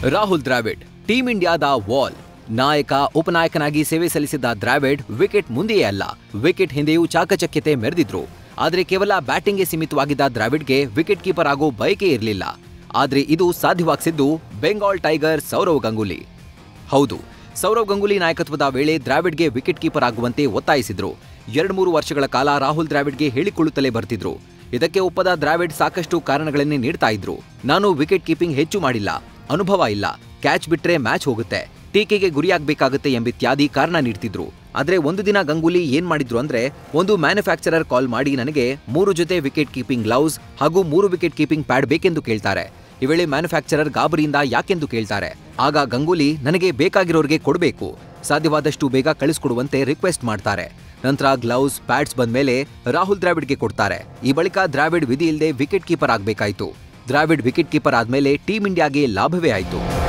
Rahul Dravid team ಇಂಡಿಯಾದ wall ನಾಯಕ ಉಪನಾಯಕನಾಗಿ ಸೇವೆ ಸಲ್ಲಿಸಿದ್ದ ದ್ರಾವಿಡ್ ವಿಕೆಟ್ ಮುಂದೆಯೇ ಅಲ್ಲ ವಿಕೆಟ್ ಹಿಂದೆಯೂ ಚಾಕಚಕ್ಯತೆ ಮೆರೆದಿದ್ರು ಆದರೆ ಕೇವಲ ಬ್ಯಾಟಿಂಗ್ಗೆ ಸೀಮಿತವಾಗಿದ್ದ ದ್ರಾವಿಡ್ಗೆ ವಿಕೆಟ್ ಕೀಪರ್ ಆಗೋ ಬಯಕೆ ಇರಲಿಲ್ಲ ಆದ್ರೆ ಇದು ಸಾಧ್ಯವಾಗಿಸಿದ್ದು ಬೆಂಗಾಲ್ ಟೈಗರ್ ಸೌರವ್ ಗಂಗೂಲಿ ಹೌದು ಸೌರವ್ ಗಂಗೂಲಿ ನಾಯಕತ್ವದ ವೇಳೆ ದ್ರಾವಿಡ್ಗೆ ವಿಕೆಟ್ ಕೀಪರ್ ಆಗುವಂತೆ ಒತ್ತಾಯಿಸಿದ್ರು ಎರಡು ಮೂರು ವರ್ಷಗಳ ಕಾಲ ರಾಹುಲ್ ದ್ರಾವಿಡ್ಗೆ ಹೇಳಿಕೊಳ್ಳುತ್ತಲೇ ಬರ್ತಿದ್ರು ಇದಕ್ಕೆ ಒಪ್ಪದ ದ್ರಾವಿಡ್ ಸಾಕಷ್ಟು ಕಾರಣಗಳನ್ನೇ ನೀಡ್ತಾ ಇದ್ರು ನಾನು ವಿಕೆಟ್ ಕೀಪಿಂಗ್ ಹೆಚ್ಚು ಮಾಡಿಲ್ಲ ಅನುಭವ ಇಲ್ಲ ಕ್ಯಾಚ್ ಬಿಟ್ರೆ ಮ್ಯಾಚ್ ಹೋಗುತ್ತೆ ಟೀಕೆಗೆ ಗುರಿಯಾಗಬೇಕಾಗುತ್ತೆ ಎಂಬಿತ್ಯಾದಿ ಕಾರಣ ನೀಡ್ತಿದ್ರು ಆದ್ರೆ ಒಂದು ದಿನ ಗಂಗೂಲಿ ಏನ್ ಮಾಡಿದ್ರು ಅಂದ್ರೆ ಒಂದು ಮ್ಯಾನುಫ್ಯಾಕ್ಚರರ್ ಕಾಲ್ ಮಾಡಿ ನನಗೆ ಮೂರು ಜೊತೆ ವಿಕೆಟ್ ಕೀಪಿಂಗ್ ಗ್ಲೌಸ್ ಹಾಗೂ ಮೂರು ವಿಕೆಟ್ ಕೀಪಿಂಗ್ ಪ್ಯಾಡ್ ಬೇಕೆಂದು ಕೇಳ್ತಾರೆ ಈ ವೇಳೆ ಮ್ಯಾನುಫ್ಯಾಕ್ಚರರ್ ಗಾಬರಿಯಿಂದ ಯಾಕೆಂದು ಕೇಳ್ತಾರೆ ಆಗ ಗಂಗೂಲಿ ನನಗೆ ಬೇಕಾಗಿರೋರಿಗೆ ಕೊಡಬೇಕು ಸಾಧ್ಯವಾದಷ್ಟು ಬೇಗ ಕಳಿಸ್ಕೊಡುವಂತೆ ರಿಕ್ವೆಸ್ಟ್ ಮಾಡ್ತಾರೆ ನಂತರ ಗ್ಲೌಸ್ ಪ್ಯಾಡ್ಸ್ ಬಂದ್ಮೇಲೆ ರಾಹುಲ್ ದ್ರಾವಿಡ್ಗೆ ಕೊಡ್ತಾರೆ ಈ ಬಳಿಕ ದ್ರಾವಿಡ್ ವಿಧಿ ಇಲ್ಲದೆ ವಿಕೆಟ್ ಕೀಪರ್ ಆಗ್ಬೇಕಾಯ್ತು ದ್ರಾವಿಡ್ ವಿಕೆಟ್ ಕೀಪರ್ ಆದ್ಮೇಲೆ ಟೀಂ ಇಂಡಿಯಾಗೆ ಲಾಭವೇ ಆಯ್ತು